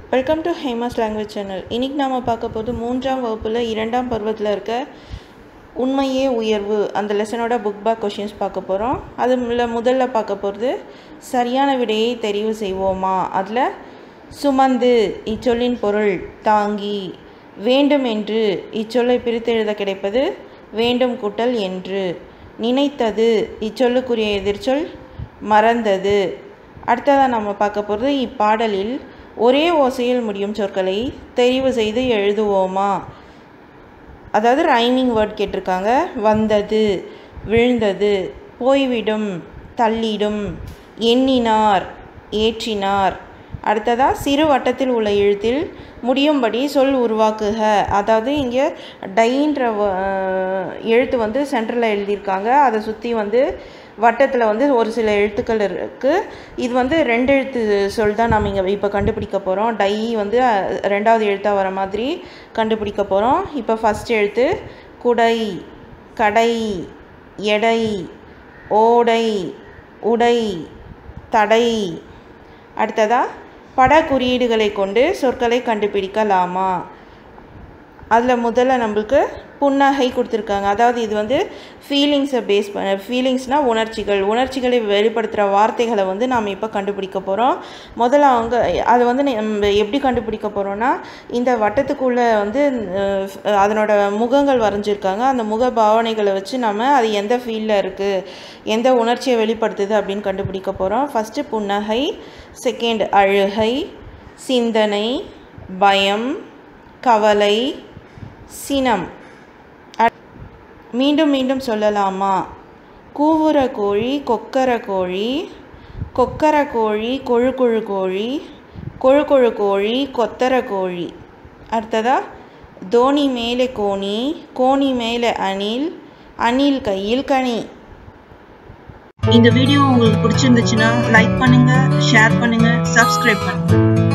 welcome to Hema's language channel இன்றைக்கி நாம் பார்க்க போது மூன்றாம் வகுப்பில் இரண்டாம் பருவத்தில் இருக்க உண்மையே உயர்வு அந்த லெசனோட புக் பேக் கொஷின்ஸ் பார்க்க போகிறோம் அதுல முதல்ல பார்க்க போகிறது சரியான விடையை தெரிவு செய்வோமா அதில் சுமந்து இச்சொல்லின் பொருள் தாங்கி வேண்டும் என்று இச்சொல்லை பிரித்தெழுத கிடைப்பது வேண்டும் கூட்டல் என்று நினைத்தது இச்சொல்லுக்குரிய எதிர்ச்சொல் மறந்தது அடுத்ததாக நம்ம பார்க்க போகிறது இப்பாடலில் ஒரே ஓசையில் முடியும் சொற்களை தெரிவு செய்து எழுதுவோமா அதாவது ரைமிங் வேர்ட் கேட்டிருக்காங்க வந்தது விழுந்தது போய்விடும் தள்ளிடும் எண்ணினார் ஏற்றினார் அடுத்ததாக சிறு வட்டத்தில் உள்ள எழுத்தில் முடியும்படி சொல் உருவாக்குக அதாவது இங்கே டைன்ற எழுத்து வந்து சென்டரில் எழுதியிருக்காங்க அதை சுற்றி வந்து வட்டத்தில் வந்து ஒரு சில எழுத்துக்கள் இருக்குது இது வந்து ரெண்டு எழுத்து சொல் தான் நம்ம இங்கே இப்போ கண்டுபிடிக்க போகிறோம் டை வந்து ரெண்டாவது எழுத்தாக வர மாதிரி கண்டுபிடிக்க போகிறோம் இப்போ ஃபஸ்ட் எழுத்து குடை கடை எடை ஓடை உடை தடை அடுத்ததாக பட குறியீடுகளை கொண்டு சொற்களை கண்டுபிடிக்கலாமா அதில் முதல்ல நம்மளுக்கு புன்னகை கொடுத்துருக்காங்க அதாவது இது வந்து ஃபீலிங்ஸை பேஸ் பண்ண ஃபீலிங்ஸ்னால் உணர்ச்சிகள் உணர்ச்சிகளை வெளிப்படுத்துகிற வார்த்தைகளை வந்து நாம் இப்போ கண்டுபிடிக்க போகிறோம் முதல்ல அவங்க அதை வந்து நம்ம எப்படி கண்டுபிடிக்க போகிறோன்னா இந்த வட்டத்துக்குள்ளே வந்து அதனோட முகங்கள் வரைஞ்சிருக்காங்க அந்த முக பாவனைகளை வச்சு நம்ம அது எந்த ஃபீல்டில் இருக்குது எந்த உணர்ச்சியை வெளிப்படுத்துது அப்படின்னு கண்டுபிடிக்க போகிறோம் ஃபஸ்ட்டு புன்னகை செகண்ட் அழுகை சிந்தனை பயம் கவலை சினம் மீண்டும் மீண்டும் சொல்லலாமா கூவுற கோழி கொக்கர கோழி கொக்கர கோழி கொழு கொழு கோழி கொழு கொழு கோழி கொத்தர கோழி அடுத்ததா தோனி மேலே கோணி கோணி மேலே அணில் அணில் கையில் கனி இந்த வீடியோ உங்களுக்கு பிடிச்சிருந்துச்சுன்னா லைக் பண்ணுங்க ஷேர் பண்ணுங்க சப்ஸ்கிரைப் பண்ணுங்க